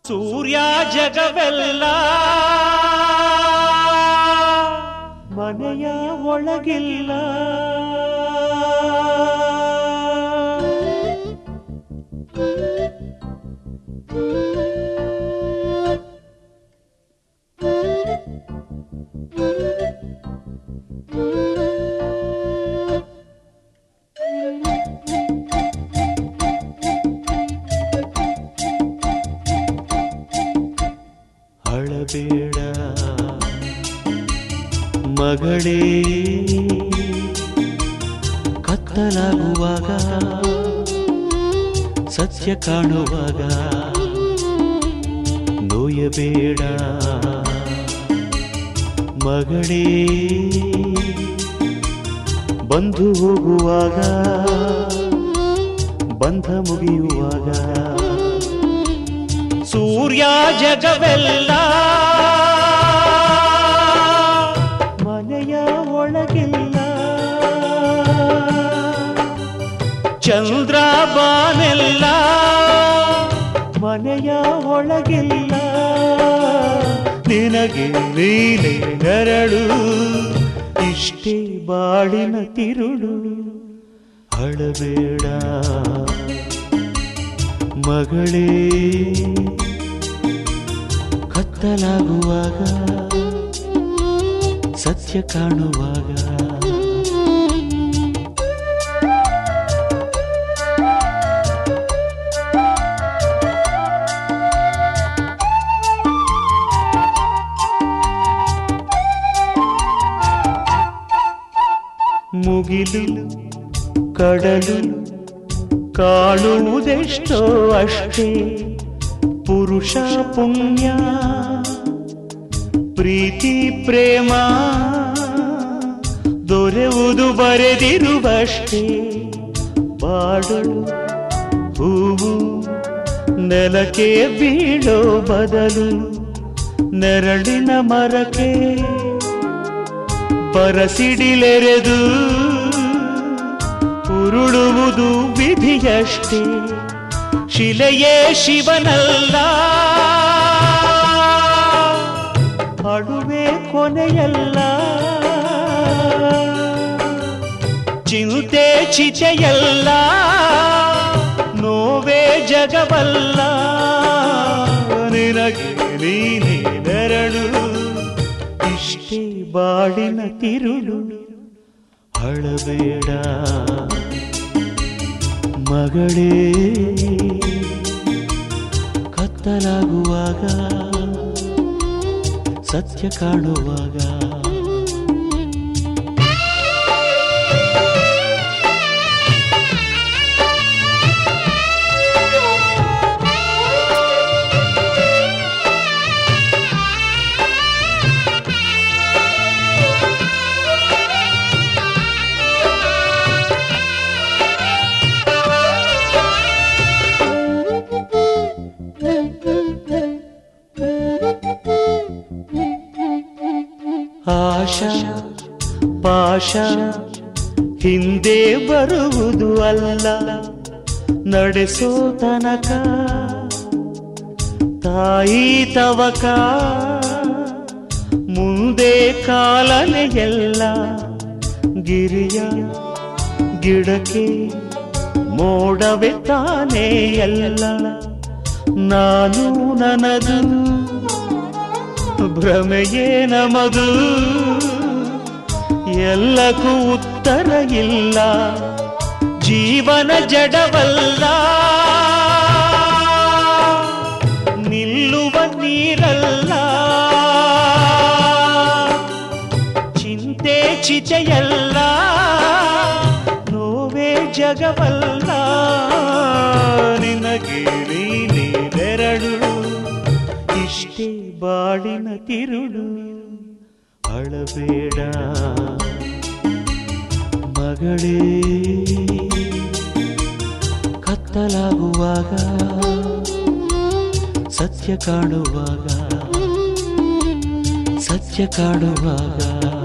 ಸೂರ್ಯ ಜಗವೆಲ್ಲ ಮನೆಯ ಒಳಗಿಲ್ಲ ಅಳಬೇಡ ಮಗಳೇ ಕತ್ತಲಾಗುವಾಗ ಸತ್ಯ ಕಾಣುವಾಗ ನೋಯಬೇಡ ಮಗಳೇ ಬಂದು ಹೋಗುವಾಗ ಬಂಧ ಮುಗಿಯುವಾಗ ಸೂರ್ಯ ಜಗವೆಲ್ಲ ಮನೆಯ ಒಳಗಿಲ್ಲ ಚಂದ್ರ ಬಾನೆಲ್ಲ ಮನೆಯ ಒಳಗಿಲ್ಲ ನಿನಗೆ ನೀನೆ ನೆರಳು ಇಷ್ಟೇ ಬಾಳಿನ ತಿರುಳು ಅಳಬೇಡ ಮಗಳೇ ಕತ್ತಲಾಗುವಾಗ ಸತ್ಯ ಕಾಣುವಾಗ ಮುಗಿಲು ಕಡಲು ಕಾಣುವುದೆಷ್ಟೋ ಅಷ್ಟೇ ಪುರುಷ ಪುಣ್ಯ ಪ್ರೀತಿ ಪ್ರೇಮ ದೊರೆಯುವುದು ಬರೆದಿರುವಷ್ಟೇ ಬಾಡು ಹೂವು ನೆಲಕ್ಕೆ ಬೀಳೋ ಬದಲು ನೆರಳಿನ ಮರಕ್ಕೆ ಬರಸಿಡಿಲೆರೆದು ಉರುಳುವುದು ವಿಧಿಯಷ್ಟೇ ಶಿಲೆಯೇ ಶಿವನಲ್ಲ ಅಡುವೆ ಕೊನೆಯಲ್ಲ ಚಿಂತೆ ಚಿತೆಯಲ್ಲ ನೋವೇ ಜಗವಲ್ಲ ನಿನಗೆ ನೀನೇ ನೆರಳು ಇಷ್ಟೇ ಬಾಳಿನ ತಿರುಳು ಅಳಬೇಡ ಮಗಳೇ ಕತ್ತಲಾಗುವಾಗ ಸತ್ಯ ಕಾಣುವಾಗ ಆಶಾ ಪಾಶ ಹಿಂದೆ ಬರುವುದು ಅಲ್ಲ ನಡೆಸೋ ತನಕ ತಾಯಿ ತವಕ ಮುಂದೆ ಕಾಲನೆ ಎಲ್ಲ ಗಿರಿಯ ಗಿಡಕ್ಕೆ ಮೋಡವೆ ತಾನೇ ಎಲ್ಲ ನಾನು ನನದು ಭ್ರಮೆಯೇ ನಮದು ಎಲ್ಲಕ್ಕೂ ಉತ್ತರ ಇಲ್ಲ ಜೀವನ ಜಡವಲ್ಲ ನಿಲ್ಲುವ ನೀರಲ್ಲ ಚಿಂತೆ ಚಿತೆಯಲ್ಲ ನೋವೇ ಜಗವಲ್ಲ ನಿನಗೆ ನೀನೇ ನೆರಳು ಇಷ್ಟೇ ಬಾಳಿನ ತಿರುಳು ಅಳಬೇಡ ಮಗಳೇ ಕತ್ತಲಾಗುವಾಗ ಸತ್ಯ ಕಾಣುವಾಗ ಸತ್ಯ ಕಾಣುವಾಗ